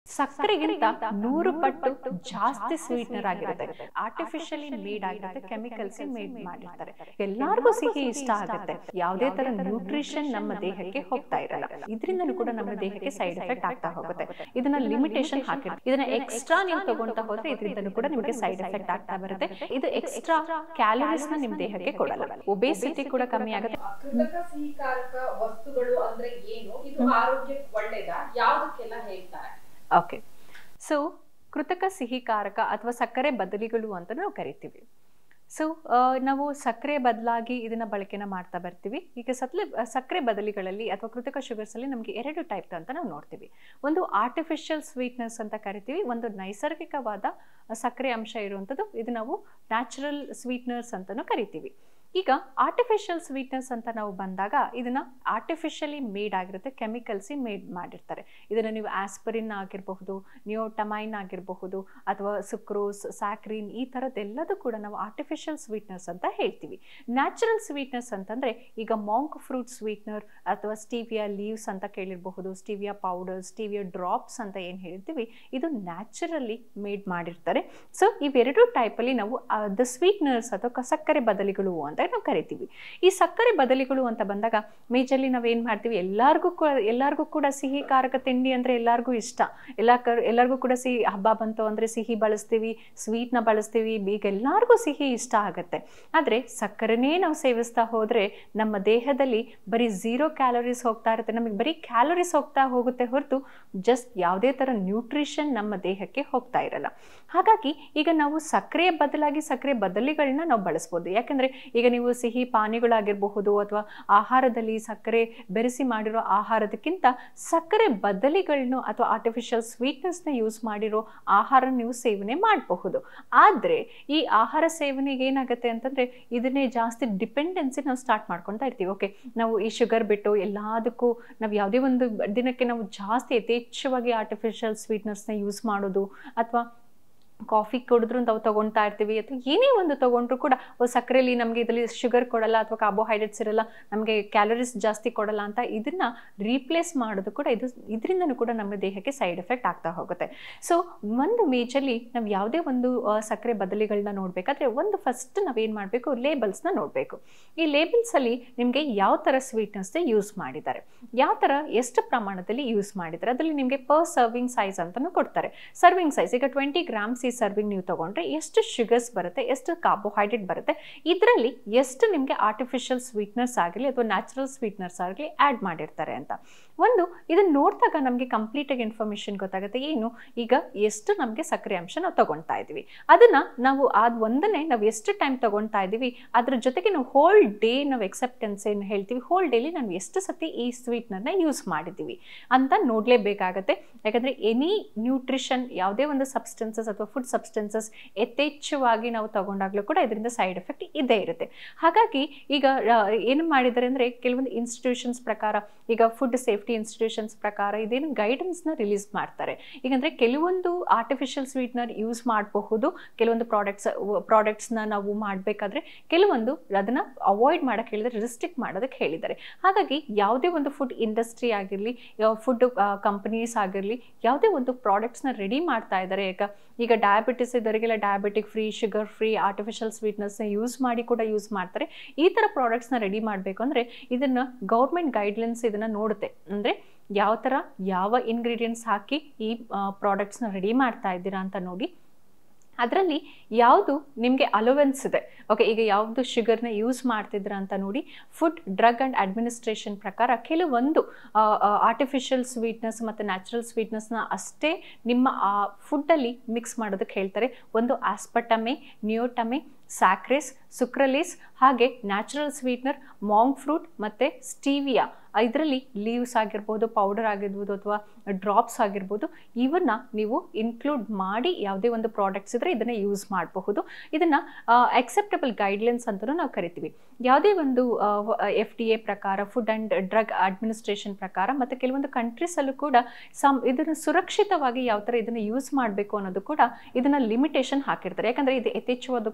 ಸಕ್ಕರೆಗಿಂತ ನೂರು ಪಟ್ಟು ಜಾಸ್ತಿ ಸ್ವೀಟ್ನರ್ ಆಗಿರುತ್ತೆ ಆರ್ಟಿಫಿಷಿಯಲಿ ಮೇಡ್ ಆಗಿರುತ್ತೆ ಕೆಮಿಕಲ್ಸ್ ಮೇಡ್ ಮಾಡಿರ್ತಾರೆ ಎಲ್ಲಾರ್ಗೂ ಸಿಹಿ ಇಷ್ಟ ಆಗುತ್ತೆ ಯಾವುದೇ ತರ ನ್ಯೂಟ್ರಿಷನ್ ನಮ್ಮ ದೇಹಕ್ಕೆ ಹೋಗ್ತಾ ಇರಲ್ಲ ಇದರಿಂದಲೂ ಕೂಡ ನಮ್ಮ ದೇಹಕ್ಕೆ ಸೈಡ್ ಎಫೆಕ್ಟ್ ಆಗ್ತಾ ಹೋಗುತ್ತೆ ಇದನ್ನ ಲಿಮಿಟೇಷನ್ ಹಾಕಿರ್ತಾರೆ ಇದನ್ನ ಎಕ್ಸ್ಟ್ರಾ ನೀವು ತಗೊಂತಾ ಹೋದ್ರೆ ಇದರಿಂದಲೂ ಕೂಡ ನಿಮಗೆ ಸೈಡ್ ಎಫೆಕ್ಟ್ ಆಗ್ತಾ ಬರುತ್ತೆ ಇದು ಎಕ್ಸ್ಟ್ರಾ ಕ್ಯಾಲರೀಸ್ ನ ನಿಮ್ ದೇಹಕ್ಕೆ ಕೊಡಲ್ಲ ಒಬೇಸಿಟಿ ಕೂಡ ಕಮ್ಮಿ ಆಗುತ್ತೆ ಕೃತಕ ಸಿಹಿಕಾರಕ ವಸ್ತುಗಳು ಅಂದ್ರೆ ಏನು ಇದು ಆರೋಗ್ಯಕ್ಕೆ ಒಳ್ಳೇದಾ ಯಾವ್ದಕ್ಕೆಲ್ಲ ಹೇಳ್ತಾರೆ ಓಕೆ ಸೊ ಕೃತಕ ಸಿಹಿಕಾರಕ ಅಥವಾ ಸಕ್ಕರೆ ಬದಲಿಗಳು ಅಂತ ನಾವು ಕರಿತೀವಿ ಸೊ ನಾವು ಸಕ್ಕರೆ ಬದಲಾಗಿ ಇದನ್ನ ಬಳಕೆನ ಮಾಡ್ತಾ ಬರ್ತೀವಿ ಈಗ ಸತ್ಲೆ ಸಕ್ಕರೆ ಬದಲಿಗಳಲ್ಲಿ ಅಥವಾ ಕೃತಕ ಶುಗರ್ಸ್ ಅಲ್ಲಿ ನಮಗೆ ಎರಡು ಟೈಪ್ ಅಂತ ನಾವು ನೋಡ್ತೀವಿ ಒಂದು ಆರ್ಟಿಫಿಷಿಯಲ್ ಸ್ವೀಟ್ನೆಸ್ ಅಂತ ಕರಿತೀವಿ ಒಂದು ನೈಸರ್ಗಿಕವಾದ ಸಕ್ಕರೆ ಅಂಶ ಇರುವಂಥದ್ದು ಇದು ನಾವು ನ್ಯಾಚುರಲ್ ಸ್ವೀಟ್ನರ್ಸ್ ಅಂತಲೂ ಕರಿತೀವಿ ಈಗ ಆರ್ಟಿಫಿಷಿಯಲ್ ಸ್ವೀಟ್ನೆಸ್ ಅಂತ ನಾವು ಬಂದಾಗ ಇದನ್ನ ಆರ್ಟಿಫಿಷಿಯಲಿ ಮೇಡ್ ಆಗಿರುತ್ತೆ ಕೆಮಿಕಲ್ಸಿ ಮೇಡ್ ಮಾಡಿರ್ತಾರೆ ಇದನ್ನು ನೀವು ಆಸ್ಪರಿನ್ ಆಗಿರಬಹುದು ನಿಯೋಟಮೈನ್ ಆಗಿರಬಹುದು ಅಥವಾ ಸುಕ್ರೋಸ್ ಸ್ಯಾಕ್ರಿನ್ ಈ ಥರದ್ದೆಲ್ಲದೂ ಕೂಡ ನಾವು ಆರ್ಟಿಫಿಷಿಯಲ್ ಸ್ವೀಟ್ನೆಸ್ ಅಂತ ಹೇಳ್ತೀವಿ ನ್ಯಾಚುರಲ್ ಸ್ವೀಟ್ನೆಸ್ ಅಂತಂದರೆ ಈಗ ಮಾಂಕ್ ಫ್ರೂಟ್ ಸ್ವೀಟ್ನರ್ ಅಥವಾ ಸ್ಟೀವಿಯಾ ಲೀವ್ಸ್ ಅಂತ ಕೇಳಿರಬಹುದು ಸ್ಟೀವಿಯಾ ಪೌಡರ್ ಸ್ಟೀವಿಯಾ ಡ್ರಾಪ್ಸ್ ಅಂತ ಏನು ಹೇಳ್ತೀವಿ ಇದು ನ್ಯಾಚುರಲಿ ಮೇಡ್ ಮಾಡಿರ್ತಾರೆ ಸೊ ಇವೆರಡು ಟೈಪಲ್ಲಿ ನಾವು ದ ಸ್ವೀಟ್ನರ್ಸ್ ಅಥವಾ ಸಕ್ಕರೆ ಬದಲಿಗಳು ಅಂತ ನಾವು ಕರಿತೀವಿ ಈ ಸಕ್ಕರೆ ಬದಲಿಗಳು ಅಂತ ಬಂದಾಗ ಮೇಜರ್ಲಿ ನಾವು ಏನು ಮಾಡ್ತೀವಿ ಎಲ್ಲರಿಗೂ ಕೂಡ ಎಲ್ಲರಿಗೂ ಕೂಡ ಸಿಹಿ ಕಾರಕ ತಿಂಡಿ ಅಂದರೆ ಎಲ್ಲರಿಗೂ ಇಷ್ಟ ಎಲ್ಲ ಕ ಎಲ್ಲರಿಗೂ ಕೂಡ ಸಿಹಿ ಹಬ್ಬ ಬಂತು ಅಂದರೆ ಸಿಹಿ ಬಳಸ್ತೀವಿ ಸ್ವೀಟ್ನ ಬಳಸ್ತೀವಿ ಈಗ ಎಲ್ಲರಿಗೂ ಸಿಹಿ ಇಷ್ಟ ಆಗುತ್ತೆ ಆದರೆ ಸಕ್ಕರೆನೇ ನಾವು ಸೇವಿಸ್ತಾ ಹೋದರೆ ನಮ್ಮ ದೇಹದಲ್ಲಿ ಬರೀ ಝೀರೋ ಕ್ಯಾಲೋರೀಸ್ ಹೋಗ್ತಾ ಇರುತ್ತೆ ನಮಗೆ ಬರೀ ಕ್ಯಾಲೋರೀಸ್ ಹೋಗ್ತಾ ಹೋಗುತ್ತೆ ಹೊರತು ಜಸ್ಟ್ ಯಾವುದೇ ಥರ ನ್ಯೂಟ್ರಿಷನ್ ನಮ್ಮ ದೇಹಕ್ಕೆ ಹೋಗ್ತಾ ಇರಲ್ಲ ಹಾಗಾಗಿ ಈಗ ನಾವು ಸಕ್ಕರೆಯ ಬದಲಾಗಿ ಸಕ್ಕರೆ ಬದಲಿಗಳನ್ನ ನಾವು ಬಳಸ್ಬೋದು ಯಾಕಂದರೆ ಈಗ ನೀವು ಸಿಹಿ ಪಾನೀಯಗಳಾಗಿರಬಹುದು ಅಥವಾ ಆಹಾರದಲ್ಲಿ ಸಕ್ಕರೆ ಬೆರೆಸಿ ಮಾಡಿರೋ ಆಹಾರದಕ್ಕಿಂತ ಸಕ್ಕರೆ ಬದಲಿಗಳನ್ನು ಅಥವಾ ಆರ್ಟಿಫಿಷಿಯಲ್ ಸ್ವೀಟ್ನೆಸ್ನ ಯೂಸ್ ಮಾಡಿರೋ ಆಹಾರ ನೀವು ಸೇವನೆ ಮಾಡಬಹುದು ಆದರೆ ಈ ಆಹಾರ ಸೇವನೆಗೆ ಏನಾಗುತ್ತೆ ಅಂತಂದರೆ ಇದನ್ನೇ ಜಾಸ್ತಿ ಡಿಪೆಂಡೆನ್ಸಿ ನಾವು ಸ್ಟಾರ್ಟ್ ಮಾಡ್ಕೊತಾ ಇರ್ತೀವಿ ಓಕೆ ನಾವು ಈ ಶುಗರ್ ಬಿಟ್ಟು ಎಲ್ಲದಕ್ಕೂ ನಾವು ಯಾವುದೇ ಒಂದು ದಿನಕ್ಕೆ ನಾವು ಜಾಸ್ತಿ ಯಥೇಚ್ಛವಾಗಿ ಆರ್ಟಿಫಿಷಿಯಲ್ ಸ್ವೀಟ್ನೆಸ್ನ ಯೂಸ್ ಮಾಡೋದು ಅಥವಾ ಕಾಫಿ ಕುಡಿದ್ರು ನಾವು ತೊಗೊಳ್ತಾ ಇರ್ತೀವಿ ಅಥವಾ ಏನೇ ಒಂದು ತೊಗೊಂಡ್ರು ಕೂಡ ಓ ಸಕ್ಕರೆಯಲ್ಲಿ ನಮಗೆ ಇದರಲ್ಲಿ ಶುಗರ್ ಕೊಡಲ್ಲ ಅಥವಾ ಕಾರ್ಬೋಹೈಡ್ರೇಟ್ಸ್ ಇರಲ್ಲ ನಮಗೆ ಕ್ಯಾಲರೀಸ್ ಜಾಸ್ತಿ ಕೊಡಲ್ಲ ಅಂತ ಇದನ್ನ ರೀಪ್ಲೇಸ್ ಮಾಡೋದು ಕೂಡ ಇದು ಇದರಿಂದನೂ ಕೂಡ ನಮ್ಮ ದೇಹಕ್ಕೆ ಸೈಡ್ ಎಫೆಕ್ಟ್ ಆಗ್ತಾ ಹೋಗುತ್ತೆ ಸೊ ಒಂದು ಮೇಜಲ್ಲಿ ನಾವು ಯಾವುದೇ ಒಂದು ಸಕ್ಕರೆ ಬದಲಿಗಳನ್ನ ನೋಡಬೇಕಾದ್ರೆ ಒಂದು ಫಸ್ಟ್ ನಾವೇನು ಮಾಡಬೇಕು ಲೇಬಲ್ಸ್ನ ನೋಡಬೇಕು ಈ ಲೇಬಲ್ಸಲ್ಲಿ ನಿಮಗೆ ಯಾವ ಥರ ಸ್ವೀಟ್ನೆಸ್ನ ಯೂಸ್ ಮಾಡಿದ್ದಾರೆ ಯಾವ ಥರ ಎಷ್ಟು ಪ್ರಮಾಣದಲ್ಲಿ ಯೂಸ್ ಮಾಡಿದ್ದಾರೆ ಅದರಲ್ಲಿ ನಿಮಗೆ ಪರ್ ಸರ್ವಿಂಗ್ ಸೈಜ್ ಅಂತಲೂ ಕೊಡ್ತಾರೆ ಸರ್ವಿಂಗ್ ಸೈಜ್ ಈಗ ಟ್ವೆಂಟಿ ಗ್ರಾಮ್ಸ್ ಈ ಸರ್ವಿಂಗ್ ನೀವು ತೊಗೊಂಡ್ರೆ ಎಷ್ಟು ಶುಗರ್ಸ್ ಬರುತ್ತೆ ಎಷ್ಟು ಕಾರ್ಬೋಹೈಡ್ರೇಟ್ ಬರುತ್ತೆ ಇದರಲ್ಲಿ ಎಷ್ಟು ನಿಮಗೆ ಆರ್ಟಿಫಿಷಿಯಲ್ ಸ್ವೀಟ್ನರ್ಸ್ ಆಗಲಿ ಅಥವಾ ನ್ಯಾಚುರಲ್ ಸ್ವೀಟ್ನರ್ಸ್ ಆಗಲಿ ಆ್ಯಡ್ ಮಾಡಿರ್ತಾರೆ ಅಂತ ಒಂದು ಇದನ್ನು ನೋಡಿದಾಗ ನಮಗೆ ಕಂಪ್ಲೀಟಾಗಿ ಇನ್ಫಾರ್ಮೇಷನ್ ಗೊತ್ತಾಗುತ್ತೆ ಏನು ಈಗ ಎಷ್ಟು ನಮಗೆ ಸಕ್ಕರೆ ಅಂಶ ನಾವು ತೊಗೊಳ್ತಾ ಇದ್ದೀವಿ ಅದನ್ನು ನಾವು ಅದು ಒಂದನ್ನೇ ನಾವು ಎಷ್ಟು ಟೈಮ್ ತೊಗೊಳ್ತಾ ಇದ್ದೀವಿ ಅದ್ರ ಜೊತೆಗೆ ನಾವು ಹೋಲ್ ಡೇ ನಾವು ಎಕ್ಸೆಪ್ಟೆನ್ಸ್ ಏನು ಹೇಳ್ತೀವಿ ಹೋಲ್ ಡೇಲಿ ನಾವು ಎಷ್ಟು ಸತಿ ಈ ಸ್ವೀಟ್ನರ್ನ ಯೂಸ್ ಮಾಡಿದ್ದೀವಿ ಅಂತ ನೋಡಲೇಬೇಕಾಗತ್ತೆ ಯಾಕಂದರೆ ಎನಿ ನ್ಯೂಟ್ರಿಷನ್ ಯಾವುದೇ ಒಂದು ಸಬ್ಸ್ಟೆನ್ಸಸ್ ಅಥವಾ ಫುಡ್ ಸಬ್ಸ್ಟೆನ್ಸಸ್ ಯಥೇಚ್ಛವಾಗಿ ನಾವು ತಗೊಂಡಾಗಲೂ ಕೂಡ ಇದರಿಂದ ಸೈಡ್ ಎಫೆಕ್ಟ್ ಇದ್ದೇ ಇರುತ್ತೆ ಹಾಗಾಗಿ ಈಗ ಏನು ಮಾಡಿದ್ದಾರೆ ಅಂದರೆ ಕೆಲವೊಂದು ಇನ್ಸ್ಟಿಟ್ಯೂಷನ್ಸ್ ಪ್ರಕಾರ ಈಗ ಫುಡ್ ಸೇಫ್ಟಿ ಇನ್ಸ್ಟಿಟ್ಯೂಷನ್ಸ್ ಪ್ರಕಾರ ಇದೇನು ಗೈಡೆನ್ಸ್ನ ರಿಲೀಸ್ ಮಾಡ್ತಾರೆ ಈಗಂದರೆ ಕೆಲವೊಂದು ಆರ್ಟಿಫಿಷಿಯಲ್ ಸ್ವೀಟ್ನರ್ ಯೂಸ್ ಮಾಡಬಹುದು ಕೆಲವೊಂದು ಪ್ರಾಡಕ್ಟ್ಸ್ ಪ್ರಾಡಕ್ಟ್ಸ್ನ ನಾವು ಮಾಡಬೇಕಾದ್ರೆ ಕೆಲವೊಂದು ಅದನ್ನು ಅವಾಯ್ಡ್ ಮಾಡೋಕ್ಕೆ ಹೇಳಿದರೆ ರಿಸ್ಟ್ರಿಕ್ಟ್ ಮಾಡೋದಕ್ಕೆ ಹೇಳಿದ್ದಾರೆ ಹಾಗಾಗಿ ಯಾವುದೇ ಒಂದು ಫುಡ್ ಇಂಡಸ್ಟ್ರಿ ಆಗಿರಲಿ ಫುಡ್ ಕಂಪನೀಸ್ ಆಗಿರಲಿ ಯಾವುದೇ ಒಂದು ಪ್ರಾಡಕ್ಟ್ಸ್ನ ರೆಡಿ ಮಾಡ್ತಾ ಇದ್ದಾರೆ ಈಗ ಈಗ ಡಯಾಬಿಟಿಸ್ ಇದ್ದವರಿಗೆಲ್ಲ diabetic free sugar free artificial ಸ್ವೀಟ್ನೆಸ್ನ ಯೂಸ್ ಮಾಡಿ ಕೂಡ ಯೂಸ್ ಮಾಡ್ತಾರೆ ಈ ಥರ ಪ್ರಾಡಕ್ಟ್ಸ್ನ ರೆಡಿ ಮಾಡಬೇಕು ಅಂದರೆ ಇದನ್ನು ಗೌರ್ಮೆಂಟ್ ಗೈಡ್ಲೈನ್ಸ್ ಇದನ್ನು ನೋಡುತ್ತೆ ಅಂದರೆ ಯಾವ ಥರ ಯಾವ ಇಂಗ್ರೀಡಿಯೆಂಟ್ಸ್ ಹಾಕಿ ಈ ಪ್ರಾಡಕ್ಟ್ಸ್ನ ರೆಡಿ ಮಾಡ್ತಾ ಇದ್ದೀರಾ ಅಂತ ನೋಡಿ ಅದರಲ್ಲಿ ಯಾವುದು ನಿಮಗೆ ಅಲೋವೆನ್ಸ್ ಇದೆ ಓಕೆ ಈಗ ಯಾವುದು ಶುಗರ್ನ ಯೂಸ್ ಮಾಡ್ತಿದ್ರ ಅಂತ ನೋಡಿ ಫುಡ್ ಡ್ರಗ್ ಆ್ಯಂಡ್ ಅಡ್ಮಿನಿಸ್ಟ್ರೇಷನ್ ಪ್ರಕಾರ ಕೆಲವೊಂದು ಆರ್ಟಿಫಿಷಿಯಲ್ ಸ್ವೀಟ್ನೆಸ್ ಮತ್ತು ನ್ಯಾಚುರಲ್ ಸ್ವೀಟ್ನೆಸ್ನ ಅಷ್ಟೇ ನಿಮ್ಮ ಆ ಫುಡ್ಡಲ್ಲಿ ಮಿಕ್ಸ್ ಮಾಡೋದಕ್ಕೆ ಹೇಳ್ತಾರೆ ಒಂದು ಆಸ್ಪಟಮೆ ನಿಯೋಟಮೆ ಸ್ಯಾಕ್ರೆಸ್ ಸುಕ್ರಲೇಸ್ ಹಾಗೆ ನ್ಯಾಚುರಲ್ ಸ್ವೀಟ್ನರ್ ಮಾಂಗ್ ಫ್ರೂಟ್ ಮತ್ತು ಸ್ಟೀವಿಯಾ ಇದರಲ್ಲಿ ಲೀವ್ಸ್ ಆಗಿರ್ಬೋದು ಪೌಡರ್ ಆಗಿರ್ಬೋದು ಅಥವಾ ಡ್ರಾಪ್ಸ್ ಆಗಿರ್ಬೋದು ಇವನ್ನ ನೀವು ಇನ್ಕ್ಲೂಡ್ ಮಾಡಿ ಯಾವುದೇ ಒಂದು ಪ್ರಾಡಕ್ಟ್ಸ್ ಇದ್ದರೆ ಇದನ್ನು ಯೂಸ್ ಮಾಡಬಹುದು ಇದನ್ನು ಅಕ್ಸೆಪ್ಟಬಲ್ ಗೈಡ್ಲೈನ್ಸ್ ಅಂತಲೂ ನಾವು ಕರಿತೀವಿ ಯಾವುದೇ ಒಂದು ಎಫ್ ಡಿ ಎ ಪ್ರಕಾರ ಫುಡ್ ಆ್ಯಂಡ್ ಡ್ರಗ್ ಅಡ್ಮಿನಿಸ್ಟ್ರೇಷನ್ ಪ್ರಕಾರ ಮತ್ತು ಕೆಲವೊಂದು ಕಂಟ್ರೀಸಲ್ಲೂ ಕೂಡ ಸಮ್ ಇದನ್ನು ಸುರಕ್ಷಿತವಾಗಿ ಯಾವ ಥರ ಇದನ್ನು ಯೂಸ್ ಮಾಡಬೇಕು ಅನ್ನೋದು ಕೂಡ ಇದನ್ನು ಲಿಮಿಟೇಷನ್ ಹಾಕಿರ್ತಾರೆ ಯಾಕಂದರೆ ಇದು ಯಥೇಚ್ಛವಾದ ಕೂಡ ತ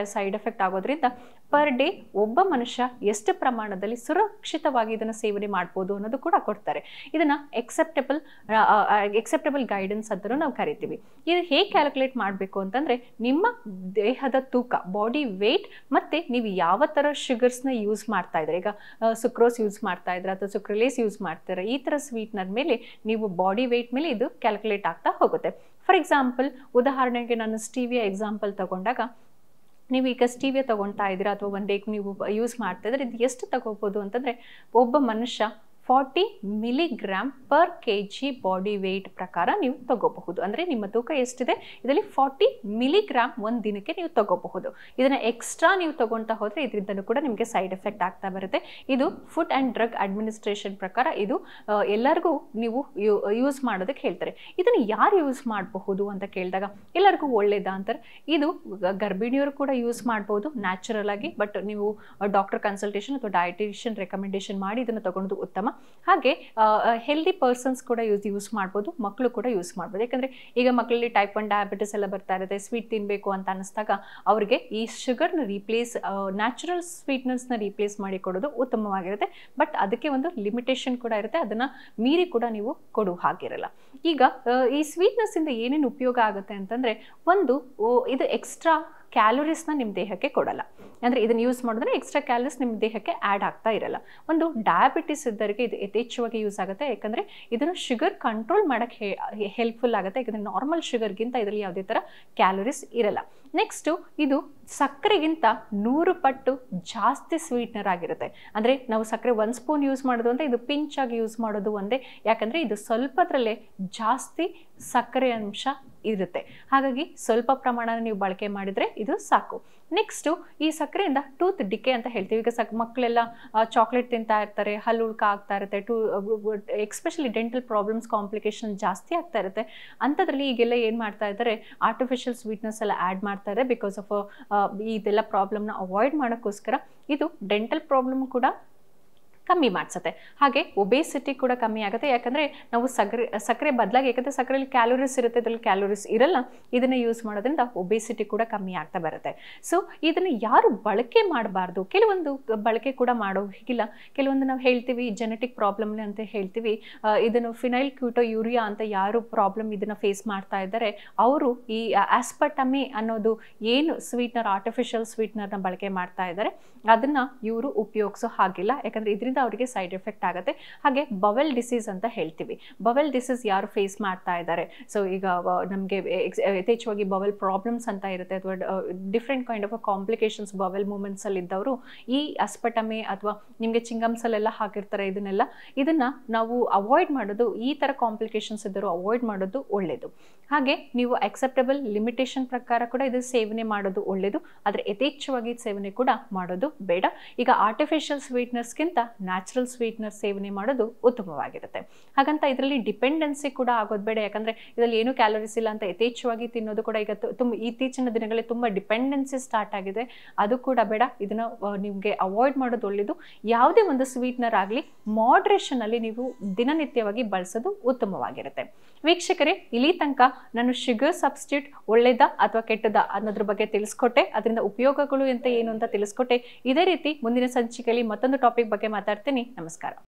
ಸೈಡ್ ಎಫೆಕ್ಟ್ ಆಗೋದ್ರಿಂದ ಪರ್ ಡೇ ಒಬ್ಬ ಮನುಷ್ಯ ಎಷ್ಟು ಪ್ರಮಾಣದಲ್ಲಿ ಸುರಕ್ಷಿತವಾಗಿ ಇದನ್ನು ಸೇವನೆ ಮಾಡ್ಬೋದು ಅನ್ನೋದು ಕೂಡ ಕೊಡ್ತಾರೆ ಇದನ್ನು ಎಕ್ಸೆಪ್ಟಬಲ್ ಎಕ್ಸೆಪ್ಟಬಲ್ ಗೈಡೆನ್ಸ್ ಅಂತಲೂ ನಾವು ಕರಿತೀವಿ ಇದು ಹೇಗೆ ಕ್ಯಾಲ್ಕುಲೇಟ್ ಮಾಡಬೇಕು ಅಂತಂದರೆ ನಿಮ್ಮ ದೇಹದ ತೂಕ ಬಾಡಿ ವೆಯ್ಟ್ ಮತ್ತು ನೀವು ಯಾವ ಥರ ಶುಗರ್ಸ್ನ ಯೂಸ್ ಮಾಡ್ತಾ ಇದ್ರೆ ಈಗ ಸುಕ್ರೋಸ್ ಯೂಸ್ ಮಾಡ್ತಾ ಇದ್ರೆ ಅಥವಾ ಸುಕ್ರಲೇಸ್ ಯೂಸ್ ಮಾಡ್ತಾರೆ ಈ ಥರ ಸ್ವೀಟ್ನರ್ ಮೇಲೆ ನೀವು ಬಾಡಿ ವೆಯ್ಟ್ ಮೇಲೆ ಇದು ಕ್ಯಾಲ್ಕುಲೇಟ್ ಆಗ್ತಾ ಹೋಗುತ್ತೆ ಫಾರ್ ಎಕ್ಸಾಂಪಲ್ ಉದಾಹರಣೆಗೆ ನಾನು ಸ್ಟೀವಿಯಾ ಎಕ್ಸಾಂಪಲ್ ತಗೊಂಡಾಗ ನೀವು ಈಗ ಸ್ಟೀವಿಯಾ ತೊಗೊಳ್ತಾ ಇದ್ದೀರಾ ಅಥವಾ ಒನ್ ಡೇಗೆ ನೀವು ಯೂಸ್ ಮಾಡ್ತಾ ಇದ್ರೆ ಇದು ಎಷ್ಟು ತಗೋಬೋದು ಅಂತಂದರೆ ಒಬ್ಬ ಮನುಷ್ಯ forty milligram per K G body weight ಪ್ರಕಾರ ನೀವು ತಗೋಬಹುದು ಅಂದರೆ ನಿಮ್ಮ ತೂಕ ಎಷ್ಟಿದೆ ಇದರಲ್ಲಿ ಫಾರ್ಟಿ ಮಿಲಿಗ್ರಾಮ್ ಒಂದು ದಿನಕ್ಕೆ ನೀವು ತಗೋಬಹುದು ಇದನ್ನು ಎಕ್ಸ್ಟ್ರಾ ನೀವು ತಗೊಳ್ತಾ ಹೋದರೆ ಇದರಿಂದಲೂ ಕೂಡ ನಿಮಗೆ ಸೈಡ್ ಎಫೆಕ್ಟ್ ಆಗ್ತಾ ಬರುತ್ತೆ ಇದು ಫುಡ್ ಆ್ಯಂಡ್ ಡ್ರಗ್ ಅಡ್ಮಿನಿಸ್ಟ್ರೇಷನ್ ಪ್ರಕಾರ ಇದು ಆ, ಎಲ್ಲರಿಗೂ ನೀವು ಯೂಸ್ ಮಾಡೋದಕ್ಕೆ ಹೇಳ್ತಾರೆ ಇದನ್ನು ಯಾರು ಯೂಸ್ ಮಾಡಬಹುದು ಅಂತ ಕೇಳಿದಾಗ ಎಲ್ಲರಿಗೂ ಒಳ್ಳೇದಾ ಅಂತಾರೆ ಇದು ಗ- ಗರ್ಭಿಣಿಯರು ಕೂಡ ಯೂಸ್ ಮಾಡ್ಬೋದು ನ್ಯಾಚುರಲ್ ಆಗಿ ಬಟ್ ನೀವು ಡಾಕ್ಟರ್ ಕನ್ಸಲ್ಟೇಷನ್ ಅಥವಾ ಡಯಟಿಷಿಯನ್ ರೆಕಮೆಂಡೇಶನ್ ಮಾಡಿ ಇದನ್ನು ತಗೊಳ್ಳೋದು ಉತ್ತಮ ಹಾಗೆ ಹೆಲ್ದಿ ಪರ್ಸನ್ಸ್ ಕೂಡ ಯೂಸ್ ಯೂಸ್ ಮಾಡ್ಬೋದು ಮಕ್ಕಳು ಕೂಡ ಯೂಸ್ ಮಾಡ್ಬೋದು ಯಾಕಂದರೆ ಈಗ ಮಕ್ಕಳಲ್ಲಿ ಟೈಪ್ ಒನ್ ಡಯಾಬಿಟಿಸ್ ಎಲ್ಲ ಬರ್ತಾ ಇರುತ್ತೆ ಸ್ವೀಟ್ ತಿನ್ನಬೇಕು ಅಂತ ಅನ್ನಿಸ್ದಾಗ ಅವರಿಗೆ ಈ ಶುಗರ್ನ ರೀಪ್ಲೇಸ್ ನ್ಯಾಚುರಲ್ ಸ್ವೀಟ್ನೆಸ್ನ ರೀಪ್ಲೇಸ್ ಮಾಡಿ ಕೊಡೋದು ಉತ್ತಮವಾಗಿರುತ್ತೆ ಬಟ್ ಅದಕ್ಕೆ ಒಂದು ಲಿಮಿಟೇಷನ್ ಕೂಡ ಇರುತ್ತೆ ಅದನ್ನು ಮೀರಿ ಕೂಡ ನೀವು ಕೊಡುವ ಹಾಗಿರಲ್ಲ ಈಗ ಆ, ಈ ಸ್ವೀಟ್ನೆಸ್ಸಿಂದ ಏನೇನು ಉಪಯೋಗ ಆಗುತ್ತೆ ಅಂತಂದರೆ ಒಂದು ಓ, ಇದು ಎಕ್ಸ್ಟ್ರಾ ಕ್ಯಾಲೋರೀಸ್ನ ನಿಮ್ಮ ದೇಹಕ್ಕೆ ಕೊಡಲ್ಲ ಅಂದರೆ ಇದನ್ನು ಯೂಸ್ ಮಾಡಿದ್ರೆ ಎಕ್ಸ್ಟ್ರಾ ಕ್ಯಾಲರೀಸ್ ನಿಮ್ಮ ದೇಹಕ್ಕೆ ಆ್ಯಡ್ ಆಗ್ತಾ ಇರಲ್ಲ ಒಂದು ಡಯಾಬಿಟಿಸ್ ಇದ್ದವರಿಗೆ ಇದು ಯಥೇಚ್ಛವಾಗಿ ಯೂಸ್ ಆಗುತ್ತೆ ಯಾಕಂದರೆ ಇದನ್ನು ಶುಗರ್ ಕಂಟ್ರೋಲ್ ಮಾಡೋಕ್ಕೆ ಹೆಲ್ಪ್ಫುಲ್ ಆಗುತ್ತೆ ಯಾಕಂದರೆ ನಾರ್ಮಲ್ ಶುಗರ್ಗಿಂತ ಇದರಲ್ಲಿ ಯಾವುದೇ ಥರ ಕ್ಯಾಲರೀಸ್ ಇರಲ್ಲ ನೆಕ್ಸ್ಟು ಇದು ಸಕ್ಕರೆಗಿಂತ ನೂರು ಪಟ್ಟು ಜಾಸ್ತಿ ಸ್ವೀಟ್ನರ್ ಆಗಿರುತ್ತೆ ಅಂದರೆ ನಾವು ಸಕ್ಕರೆ ಒಂದು ಸ್ಪೂನ್ ಯೂಸ್ ಮಾಡೋದು ಅಂದರೆ ಇದು ಪಿಂಚ್ ಆಗಿ ಯೂಸ್ ಮಾಡೋದು ಒಂದೇ ಯಾಕಂದರೆ ಇದು ಸ್ವಲ್ಪದ್ರಲ್ಲೇ ಜಾಸ್ತಿ ಸಕ್ಕರೆ ಅಂಶ ಇರುತ್ತೆ ಹಾಗಾಗಿ ಸ್ವಲ್ಪ ಪ್ರಮಾಣ ನೀವು ಬಳಕೆ ಮಾಡಿದರೆ ಇದು ಸಾಕು ನೆಕ್ಸ್ಟು ಈ ಸಕ್ಕರೆಯಿಂದ ಟೂತ್ ಡಿಕೆ ಅಂತ ಹೇಳ್ತೀವಿ ಈಗ ಸಕ್ ಮಕ್ಕಳೆಲ್ಲ ಚಾಕ್ಲೇಟ್ ತಿಂತಾ ಇರ್ತಾರೆ ಹಲ್ಲು ಉಳ್ಕ ಆಗ್ತಾ ಇರುತ್ತೆ too especially dental problems complication ಜಾಸ್ತಿ ಆಗ್ತಾ ಇರುತ್ತೆ ಅಂಥದ್ರಲ್ಲಿ ಈಗೆಲ್ಲ ಏನು ಮಾಡ್ತಾ ಇದ್ದಾರೆ ಆರ್ಟಿಫಿಷಿಯಲ್ ಸ್ವೀಟ್ನೆಸ್ ಎಲ್ಲ ಆ್ಯಡ್ ಮಾಡ್ತಾ ಇದ್ದಾರೆ ಬಿಕಾಸ್ ಆಫ್ ಇದೆಲ್ಲ ಪ್ರಾಬ್ಲಮ್ನ ಅವಾಯ್ಡ್ ಮಾಡೋಕ್ಕೋಸ್ಕರ ಇದು ಡೆಂಟಲ್ ಪ್ರಾಬ್ಲಮ್ ಕೂಡ ಕಮ್ಮಿ ಮಾಡಿಸುತ್ತೆ ಹಾಗೆ ಒಬೇಸಿಟಿ ಕೂಡ ಕಮ್ಮಿ ಆಗುತ್ತೆ ಯಾಕಂದರೆ ನಾವು ಸಕ್ಕರೆ ಸಕ್ಕರೆ ಬದಲಾಗಿ ಯಾಕಂದರೆ ಸಕ್ಕರೆಯಲ್ಲಿ ಕ್ಯಾಲೋರೀಸ್ ಇರುತ್ತೆ ಇದರಲ್ಲಿ ಕ್ಯಾಲೋರೀಸ್ ಇರಲ್ಲ ಇದನ್ನು ಯೂಸ್ ಮಾಡೋದ್ರಿಂದ ಒಬೇಸಿಟಿ ಕೂಡ ಕಮ್ಮಿ ಆಗ್ತಾ ಬರುತ್ತೆ ಸೊ ಇದನ್ನು ಯಾರು ಬಳಕೆ ಮಾಡಬಾರ್ದು ಕೆಲವೊಂದು ಬಳಕೆ ಕೂಡ ಮಾಡೋ ಹೀಗಿಲ್ಲ ಕೆಲವೊಂದು ನಾವು ಹೇಳ್ತೀವಿ ಜೆನೆಟಿಕ್ ಪ್ರಾಬ್ಲಮ್ ಅಂತ ಹೇಳ್ತೀವಿ ಆ, ಇದನ್ನು ಫಿನೈಲ್ ಕ್ಯೂಟೋ ಯೂರಿಯಾ ಅಂತ ಯಾರು ಪ್ರಾಬ್ಲಮ್ ಇದನ್ನು ಫೇಸ್ ಮಾಡ್ತಾ ಇದ್ದಾರೆ ಅವರು ಈ ಆಸ್ಪಟಮಿ ಅನ್ನೋದು ಏನು ಸ್ವೀಟ್ನರ್ ಆರ್ಟಿಫಿಷಿಯಲ್ ಸ್ವೀಟ್ನರ್ನ ಬಳಕೆ ಮಾಡ್ತಾ ಇದ್ದಾರೆ ಅದನ್ನು ಇವರು ಉಪಯೋಗಿಸೋ ಹಾಗಿಲ್ಲ ಯಾಕಂದರೆ ಇದರಿಂದ ಅವರಿಗೆ ಸೈಡ್ ಎಫೆಕ್ಟ್ ಆಗುತ್ತೆ ಹಾಗೆ ಬವೆಲ್ ಡಿಸೀಸ್ ಅಂತ ಹೇಳ್ತೀವಿ ಬವೆಲ್ ಡಿಸೀಸ್ ಯಾರು ಫೇಸ್ ಮಾಡ್ತಾ ಇದ್ದಾರೆ ಸೊ ಈಗ ನಮಗೆ ಯಥೇಚ್ಛವಾಗಿ ಬವೆಲ್ ಪ್ರಾಬ್ಲಮ್ಸ್ ಅಂತ ಇರುತ್ತೆ ಅಥವಾ different kind of complications bowel ಮೂಮೆಂಟ್ಸಲ್ಲಿ ಇದ್ದವರು ಈ ಅಸ್ಪಟಮೆ ಅಥವಾ ನಿಮಗೆ ಚಿಂಗಮ್ಸಲ್ಲೆಲ್ಲ ಹಾಕಿರ್ತಾರೆ ಇದನ್ನೆಲ್ಲ ಇದನ್ನು ನಾವು ಅವಾಯ್ಡ್ ಮಾಡೋದು ಈ ಥರ ಕಾಂಪ್ಲಿಕೇಶನ್ಸ್ ಇದ್ದರೂ ಅವಾಯ್ಡ್ ಮಾಡೋದು ಒಳ್ಳೆಯದು ಹಾಗೆ ನೀವು ಅಕ್ಸೆಪ್ಟಬಲ್ ಲಿಮಿಟೇಷನ್ ಪ್ರಕಾರ ಕೂಡ ಇದು ಸೇವನೆ ಮಾಡೋದು ಒಳ್ಳೆಯದು ಆದರೆ ಯಥೇಚ್ಛವಾಗಿ ಸೇವನೆ ಕೂಡ ಮಾಡೋದು ಬೇಡ ಈಗ ಆರ್ಟಿಫಿಷಿಯಲ್ ಸ್ವೀಟ್ನರ್ಸ್ಗಿಂತ ನ್ಯಾಚುರಲ್ ಸ್ವೀಟ್ನರ್ ಸೇವನೆ ಮಾಡೋದು ಉತ್ತಮವಾಗಿರುತ್ತೆ ಹಾಗಂತ ಇದರಲ್ಲಿ ಡಿಪೆಂಡೆನ್ಸಿ ಕೂಡ ಆಗೋದು ಬೇಡ ಯಾಕಂದರೆ ಇದರಲ್ಲಿ ಏನೂ ಕ್ಯಾಲೋರೀಸ್ ಇಲ್ಲ ಅಂತ ಯಥೇಚ್ಛವಾಗಿ ತಿನ್ನೋದು ಕೂಡ ಈಗ ತು- ತುಂಬ ಇತ್ತೀಚಿನ ದಿನಗಳಲ್ಲಿ ತುಂಬ ಡಿಪೆಂಡೆನ್ಸಿ ಸ್ಟಾರ್ಟ್ ಆಗಿದೆ ಅದು ಕೂಡ ಬೇಡ ಇದನ್ನು ನಿಮಗೆ ಅವಾಯ್ಡ್ ಮಾಡೋದು ಒಳ್ಳೆಯದು ಯಾವುದೇ ಒಂದು ಸ್ವೀಟ್ನರ್ ಆಗಲಿ ಮಾಡ್ರೇಷನಲ್ಲಿ ನೀವು ದಿನನಿತ್ಯವಾಗಿ ಬಳಸೋದು ಉತ್ತಮವಾಗಿರುತ್ತೆ ವೀಕ್ಷಕರೇ ಇಲ್ಲಿ ತನಕ ನಾನು ಶುಗರ್ ಸಬ್ಸ್ಟಿಟ್ಯೂಟ್ ಒಳ್ಳೇದಾ ಅಥವಾ ಕೆಟ್ಟದಾ ಅನ್ನೋದ್ರ ಬಗ್ಗೆ ತಿಳಿಸ್ಕೊಟ್ಟೆ ಅದರಿಂದ ಉಪಯೋಗಗಳು ಅಂತ ಏನು ಅಂತ ತಿಳಿಸ್ಕೊಟ್ಟೆ ಇದೇ ರೀತಿ ಮುಂದಿನ ಸಂಚಿಕೆಯಲ್ಲಿ ಮತ್ತೊಂದು ಟಾಪಿಕ್ ಬಗ್ಗೆ ಮಾತಾಡ್ತೀನಿ ನಮಸ್ಕಾರ